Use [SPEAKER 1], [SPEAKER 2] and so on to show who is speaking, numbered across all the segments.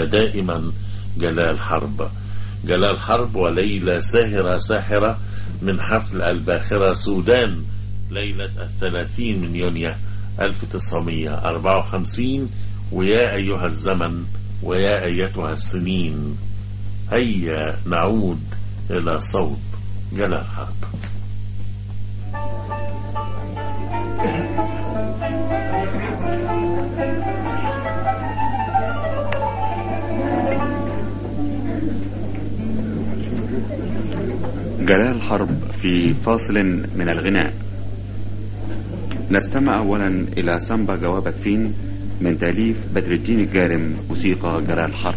[SPEAKER 1] دائما جلال حرب جلال حرب وليلة ساهرة ساحرة من حفل الباخرة سودان ليلة الثلاثين من يونيو 1954 ويا أيها الزمن ويا أيتها السنين هيا نعود إلى صوت جلال حرب
[SPEAKER 2] جلال حرب في فاصل من الغناء نستمع أولا إلى سامبا جوابك فين من تأليف بدر الدين الجارم موسيقى جلال حرب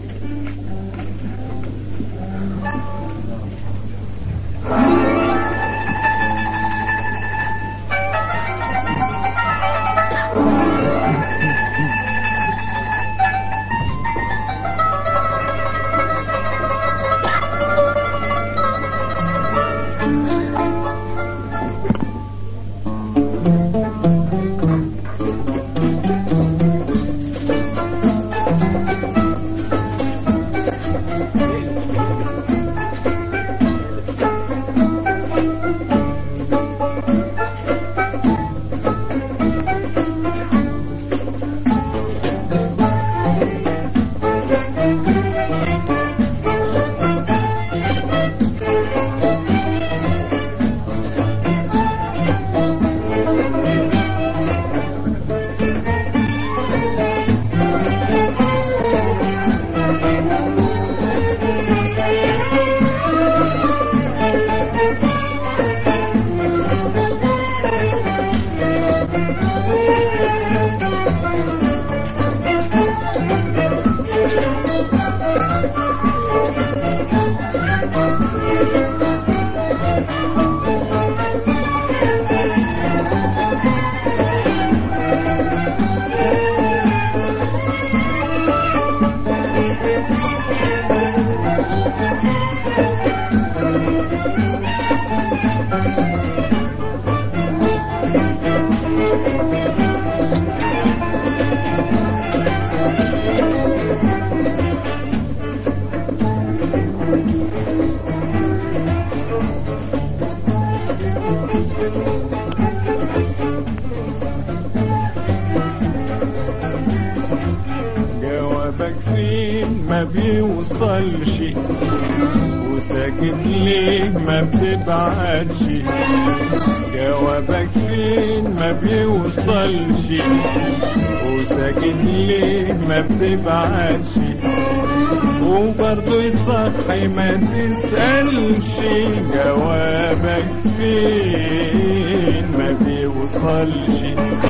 [SPEAKER 3] جوابك فين ما بيوصلش وساكت ليه ما بتبعتش جوابك فين ما بيوصلش وساكت ليه ما بتبعتش وبرضه يصحي ما تسألش جوابك فين ما بيوصلش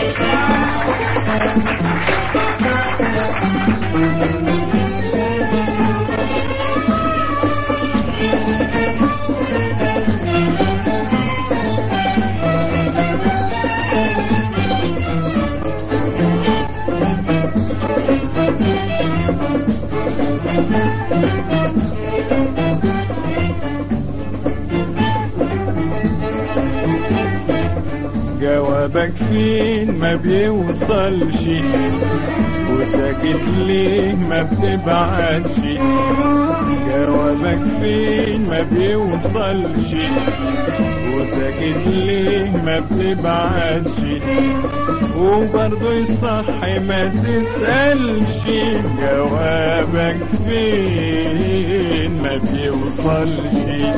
[SPEAKER 3] جوابك فين ما بيوصلش وساكت ليه ما بتبعتش جوابك فين ما بيوصلش وساكت ليه ما بتبعتش وبرضه يصحي ما تسألش جوابك فين ما بيوصلش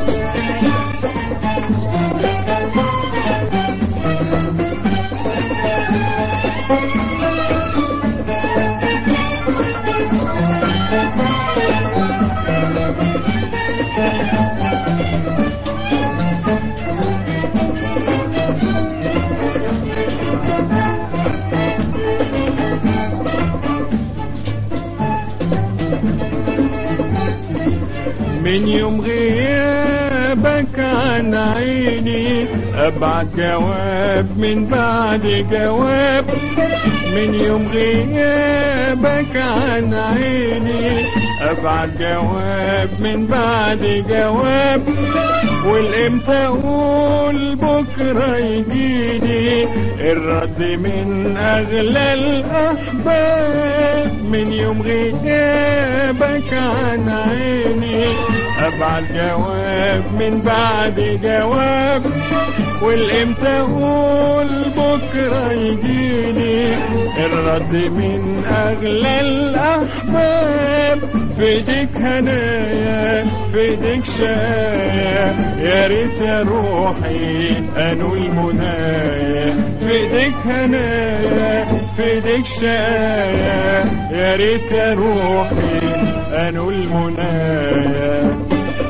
[SPEAKER 3] من يوم غيابك عن عيني ابعت جواب من بعد جواب من يوم غيابك عن عيني ابعت جواب من بعد جواب والامتى اقول بكره يجيني الرد من اغلى الاحباب من يوم غيابك عن عيني ابعت جواب من بعد جواب والامتى اقول بكره يجيني الرد من اغلى الاحباب في ايديك هنايا في ايديك شايا يا ريت يا روحي انول منايا في ايديك هنايا في ايديك شايا يا ريت يا روحي انول منايا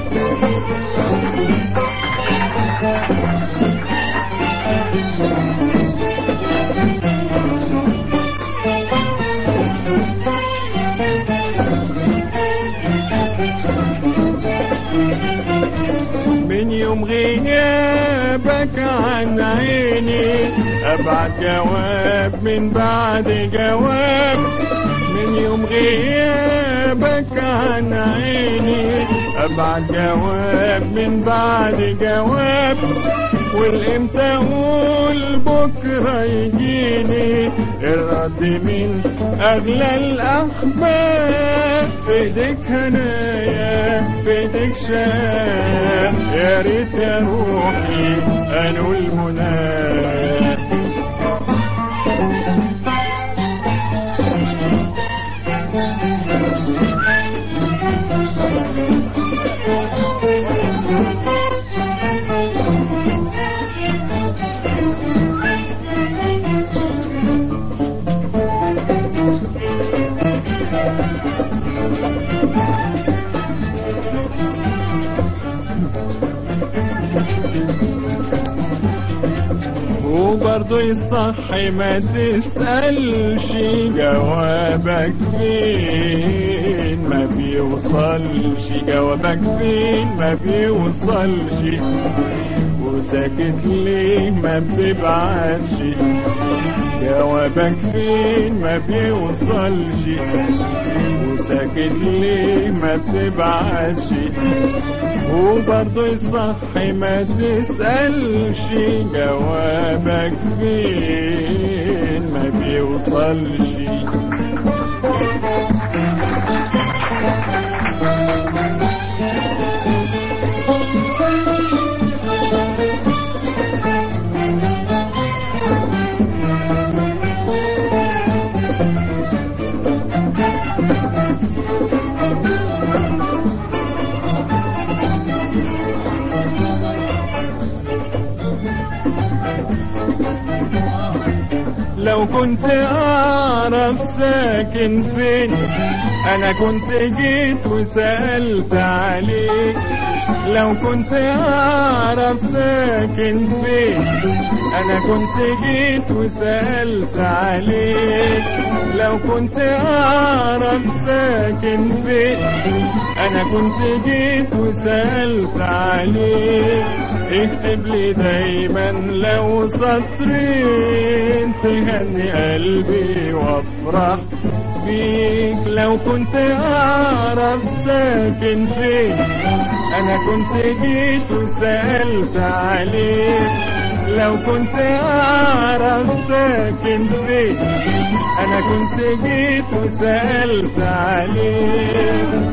[SPEAKER 3] من يوم غيابك عن عيني ابعت جواب من بعد جواب من يوم غيابك عن عيني ابعت جواب من بعد جواب والامتى اقول بكره يجيني الرد من اغلى الاحباب في ايديك هنايا في ايديك شايا يا ريت يا روحي انول منايا وبرضه يصح ما تسألش جوابك فين ما بيوصلش جوابك فين ما بيوصلش وساكت ليه ما بتبعتش جوابك فين ما بيوصلش وساكت ليه ما بتبعتش وبرضه يصح ما تسألش جوابك فين ما بيوصلش لو كنت أعرف ساكن فين أنا كنت جيت وسألت عليك لو كنت أعرف ساكن فين أنا كنت جيت وسألت عليك لو كنت أعرف ساكن فين أنا كنت جيت وسألت عليك اكتب لي دايما لو سطرين تهني قلبي وافرح بيك لو كنت اعرف ساكن فين انا كنت جيت وسألت عليك لو كنت اعرف ساكن فين انا كنت جيت وسألت عليك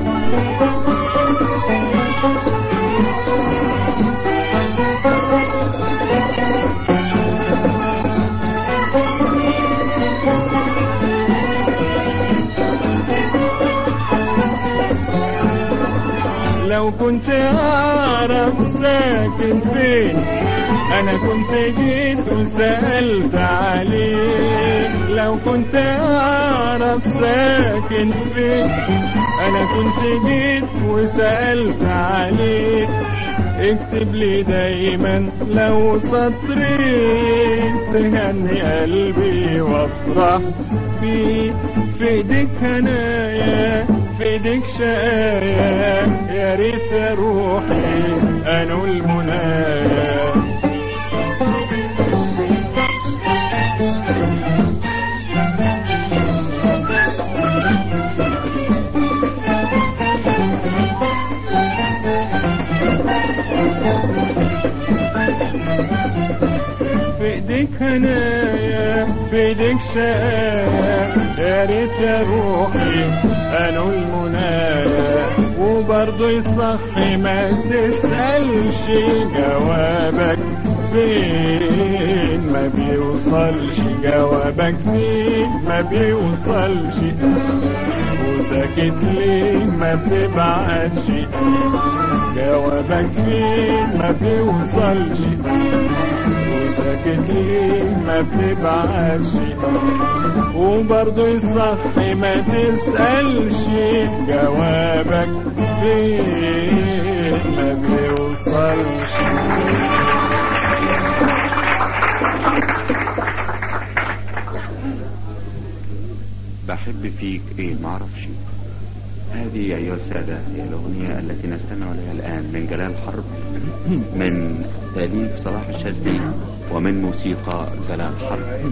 [SPEAKER 3] لو كنت أعرف ساكن فين أنا كنت جيت وسألت عليك لو كنت أعرف ساكن فين أنا كنت جيت وسألت عليك اكتب لي دايما لو سطرين تهني قلبي وافرح بيه في ايديك هنايا في ايديك شقايا يا ريت روحي انول منايا ايدك هنايا في ايدك شقايا يا ريت يا روحي انو المنايا وبرضه يصحي ما تسألش جوابك فين ما بيوصلش جوابك فين ما بيوصلش وساكت ليه ما بتبعتش جوابك فين ما بيوصلش وساكت ليه ما بتبعتش وبرضه يصحي ما تسألش جوابك فين ما بيوصلش
[SPEAKER 2] بحب فيك ايه معرفش هذه ايها السادة هي الاغنية التي نستمع لها الان من جلال حرب من تأليف صلاح الشاذلي ومن موسيقى جلال حرب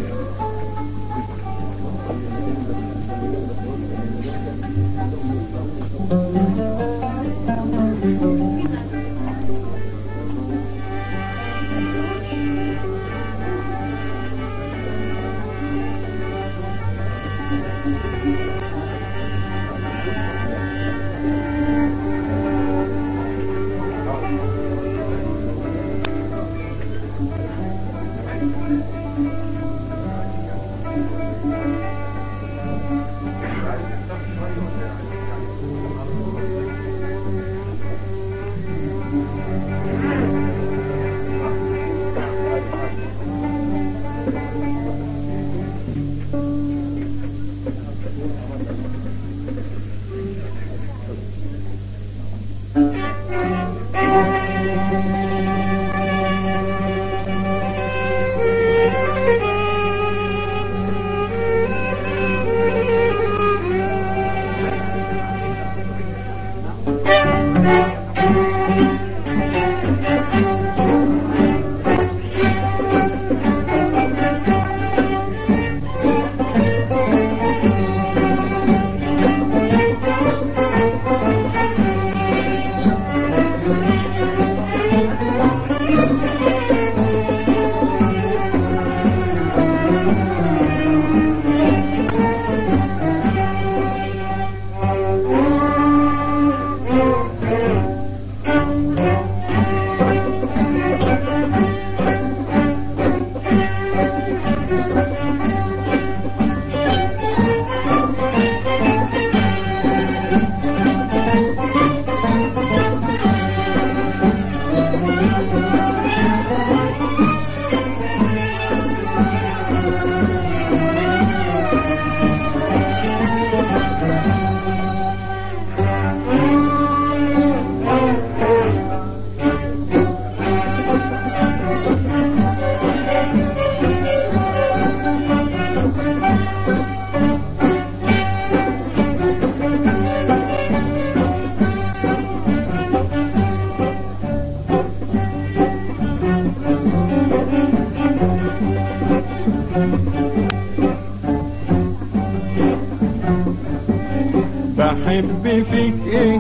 [SPEAKER 3] بحب فيك ايه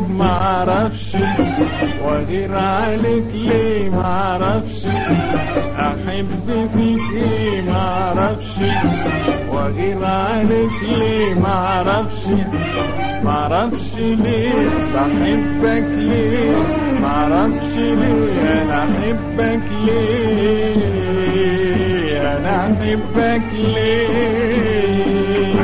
[SPEAKER 3] معرفش واغير عليك ليه معرفش احب فيك ايه معرفش واغير عليك ليه معرفش معرفش ليه بحبك ليه معرفش ليه انا احبك ليه انا احبك ليه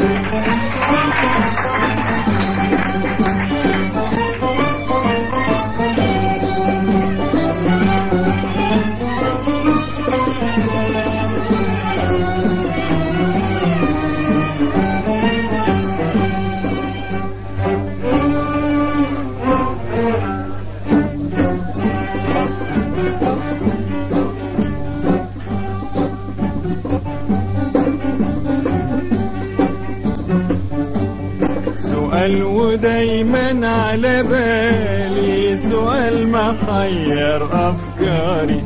[SPEAKER 3] سؤال ودايما على بالي سؤال محير أفكاري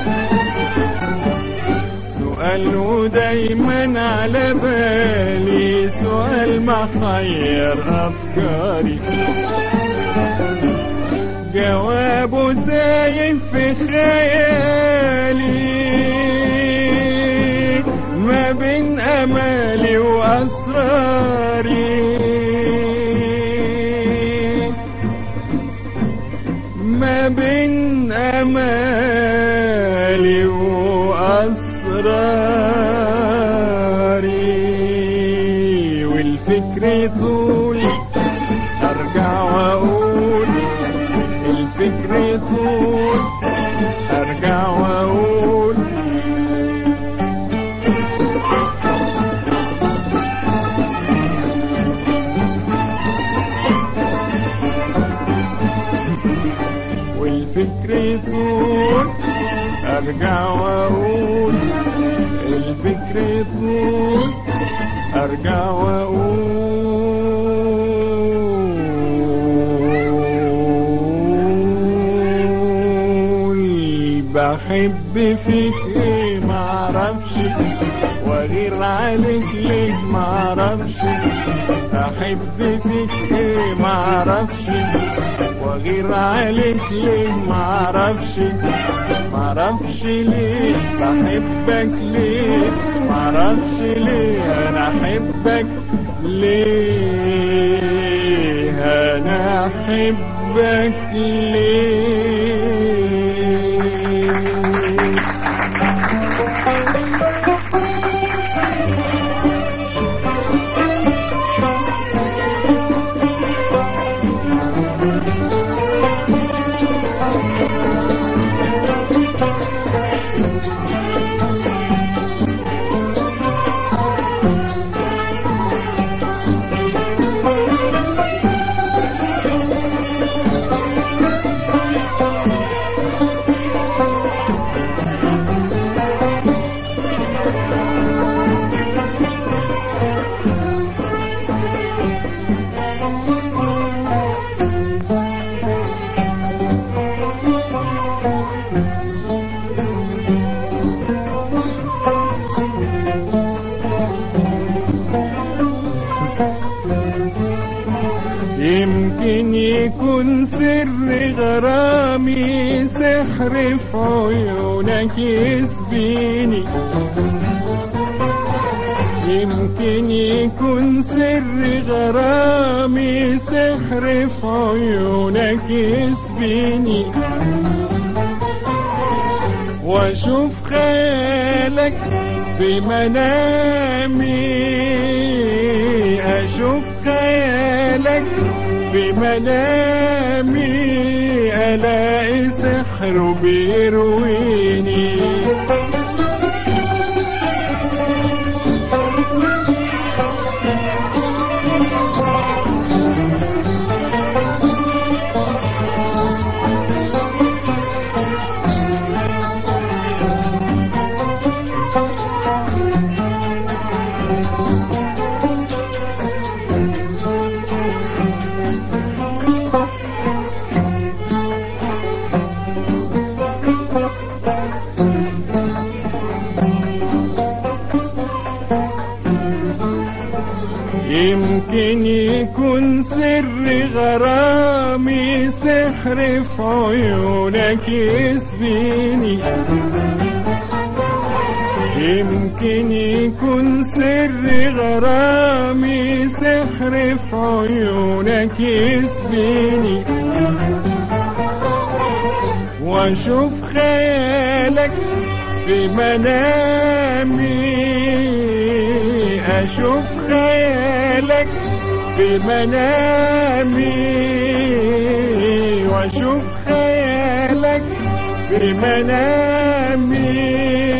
[SPEAKER 3] سؤال ودايما على بالي سؤال محير أفكاري جوابه تايه في خيالي امالي واسراري ما بين امالي واسراري والفكر طول ارجع واقول الفكر طول ارجع واقول والفكر طول ارجع واقول الفكر طول ارجع واقول بحب فيك ايه معرفش واغير عليك ليه معرفش احب فيك ايه معرفش واغير عليك ليه معرفش معرفش ليه بحبك ليه معرفش ليه انا احبك ليه انا احبك ليه يمكن يكون سر غرامي سحر في عيونك يسبيني يمكن يكون سر غرامي سحر في عيونك يسبيني واشوف خيالك في منامي اشوف خيالك في منامي الاقي سحر بيرويني يمكن يكون سر غرامي سحر في عيونك يسبيني يمكن يكون سر غرامي سحر في عيونك يسبيني واشوف خيالك في منامي اشوف خيالك في منامي واشوف خيالك في منامي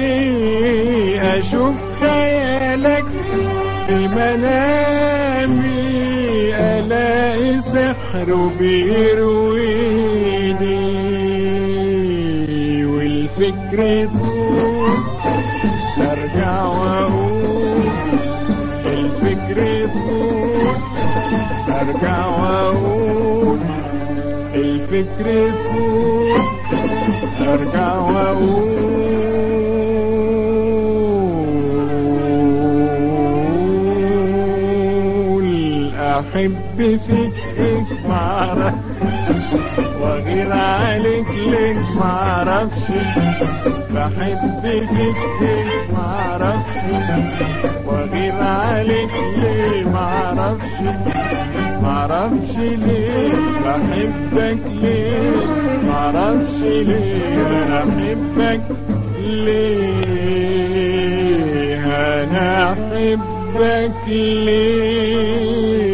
[SPEAKER 3] اشوف خيالك في منامي الاقي سحر بيرويني والفكر طول ارجع واقول الفكر طول ارجع واقول الفكر طول ارجع واقول احب فيك معرفش واغير عليك ليه معرفش بحب فيك ليه معرفش واغير عليك ليه معرفش معرفش ليه بحبك ليه معرفش ليه انا احبك ليه انا احبك ليه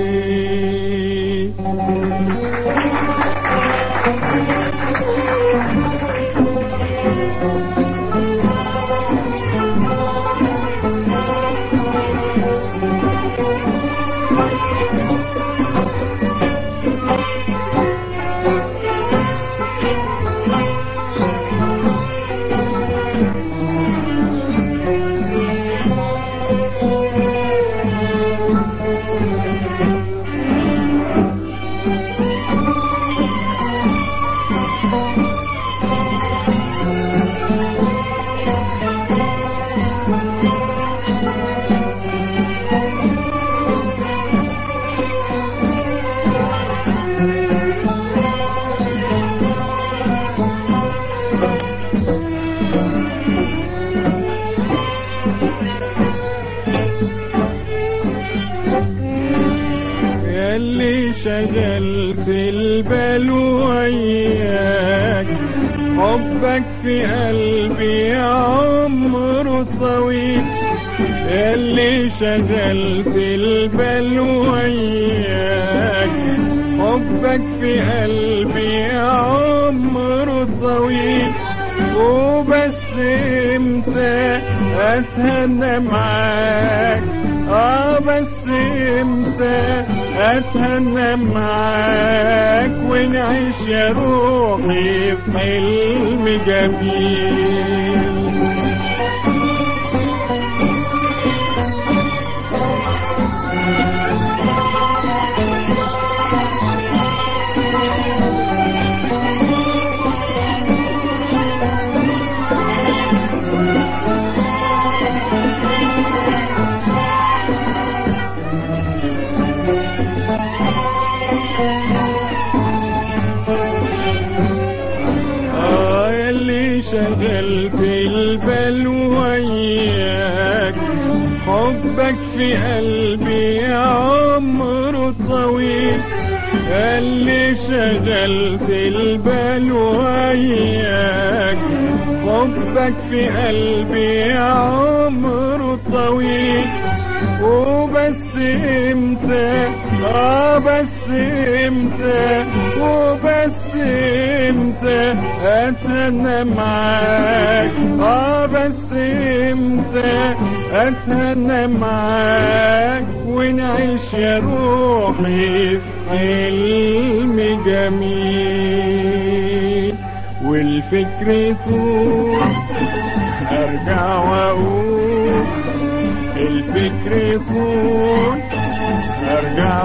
[SPEAKER 3] ياللي شغلت البال وياك حبك في قلبي عمره طويل ياللي شغلت البال وياك حبك في قلبي عمره طويل وبس امتى اتهنى معاك اه بس امتى اتهنى معاك ونعيش يا روحي في حلم جميل آه ياللي شغلت البال وياك حبك في قلبي عمره طويل اللي شغلت البال وياك حبك في قلبي عمره طويل وبس امتى اه بس امتى وبس امتى اتهنى معاك اه بس امتى اتهنى معاك ونعيش يا روحي في حلم جميل والفكر طول ارجع واقول الفكر طول ارجع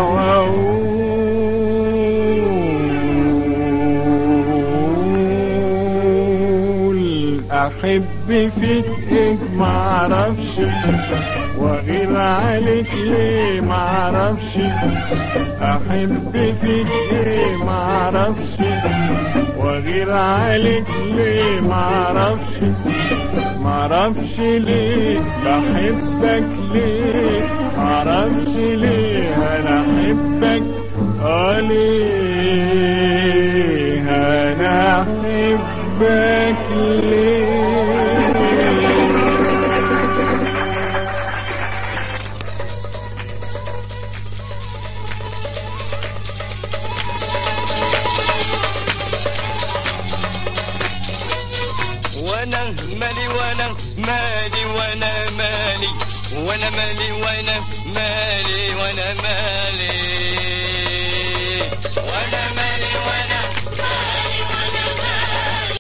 [SPEAKER 3] واقول احب فيك ايه معرفش واغير عليك ليه معرفش احب فيك ايه معرفش واغير عليك ليه معرفش معرفش ليه بحبك ليه معرفش ليه انا احبك اه ليه انا احبك ليه
[SPEAKER 4] وانا مالي وانا مالي وانا مالي وانا مالي وانا مالي وانا مالي